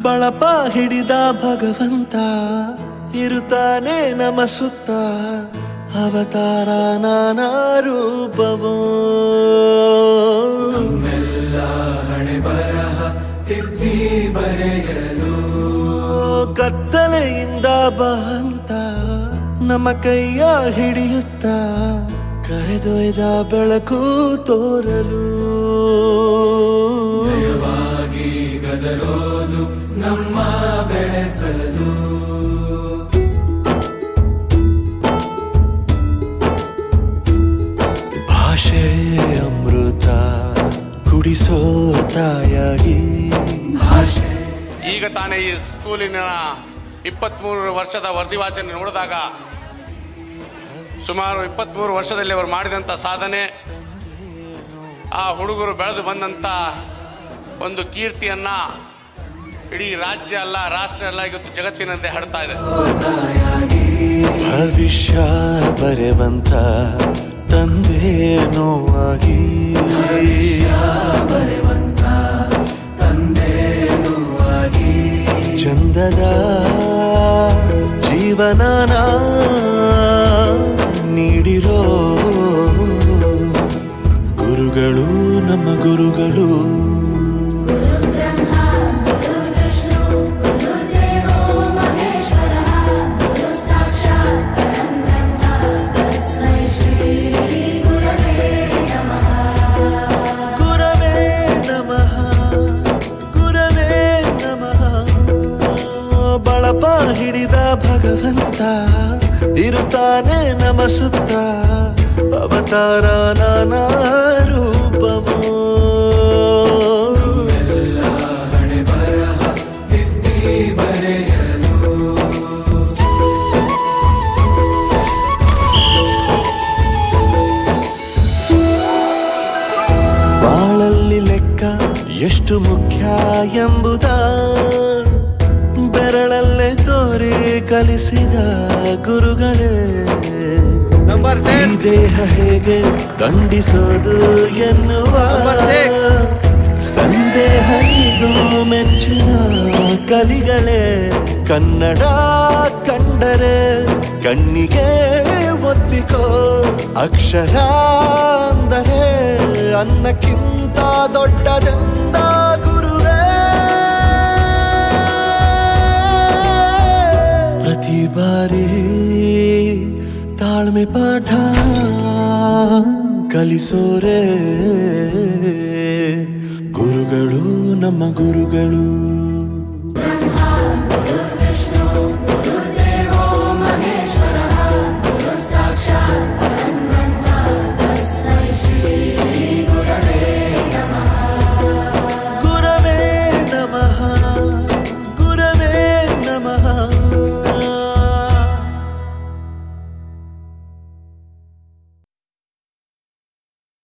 ಬಳಪ ಹಿಡಿದ ಭಗವಂತ ಇರುತ್ತಾನೆ ನಮ ಸುತ್ತ ಅವತಾರ ನಾನಾ ರೂಪವೋ ಕತ್ತಲೆಯಿಂದ ಬಂತ ನಮ್ಮ ಕೈಯ ಹಿಡಿಯುತ್ತ ಕರೆದೊಯ್ದ ಬೆಳಕು ತೋರಲು ಭಾಷೆ ಅಮೃತ ಕುಡಿಸೋ ತಾಯಾಗಿ ಈಗ ತಾನೇ ಈ ಸ್ಕೂಲಿನ ಇಪ್ಪತ್ತ್ಮೂರು ವರ್ಷದ ವರದಿ ವಾಚನ ನೋಡಿದಾಗ ಸುಮಾರು ಇಪ್ಪತ್ತ್ಮೂರು ವರ್ಷದಲ್ಲಿ ಅವರು ಮಾಡಿದಂಥ ಸಾಧನೆ ಆ ಹುಡುಗರು ಬೆಳೆದು ಬಂದಂಥ ಒಂದು ಕೀರ್ತಿಯನ್ನು ಇಡೀ ರಾಜ್ಯ ಅಲ್ಲ ರಾಷ್ಟ್ರ ಅಲ್ಲ ಇವತ್ತು ಜಗತ್ತಿನಂತೆ ಹರಡ್ತಾ ಇದೆ ಭವಿಷ್ಯ ಬರೆವಂತ ತಂದೆ ನೋವಾಗಿ ಚಂದದ ಜೀವನನ ನೀಡಿರೋ ಗುರುಗಳು ನಮ್ಮ ಗುರುಗಳು ಗುರವೇ ನಮಃ ಗುರವೇ ನಮಃ ಬಳಪ ಹಿಡಿದ ಭಗವಂತ ಇರುತ್ತಾನೆ ನಮ ಸುತ್ತ ಅವತಾರ ನಾನಾ ರೂಪವೋ ಬಾಳಲ್ಲಿ ಲೆಕ್ಕ ಎಷ್ಟು ಮುಖ್ಯ ಎಂಬುದ ಬೆರಳಲ್ಲೇ ತೋರಿ ಕಲಿಸಿದ ಗುರುಗಳೇ ಈ ದೇಹ ಹೇಗೆ ದಂಡಿಸೋದು ಎನ್ನುವ ಸಂದೇಹ ನೀನು ಮೆಚ್ಚಿನ ಕಲಿಗಳೇ ಕನ್ನಡ ಕಂಡರೆ ಕಣ್ಣಿಗೆ ಒತ್ತಿಕೋ ಅಕ್ಷರ ಅಂದರೆ ಅನ್ನಕ್ಕಿಂತ ದೊಡ್ಡದೆಂದ ಗುರುವೇ ಪ್ರತಿ ಬಾರಿ ತಾಳ್ಮೆ ಪಾಠ ಕಲಿಸೋರೆ ಗುರುಗಳು ನಮ್ಮ ಗುರುಗಳು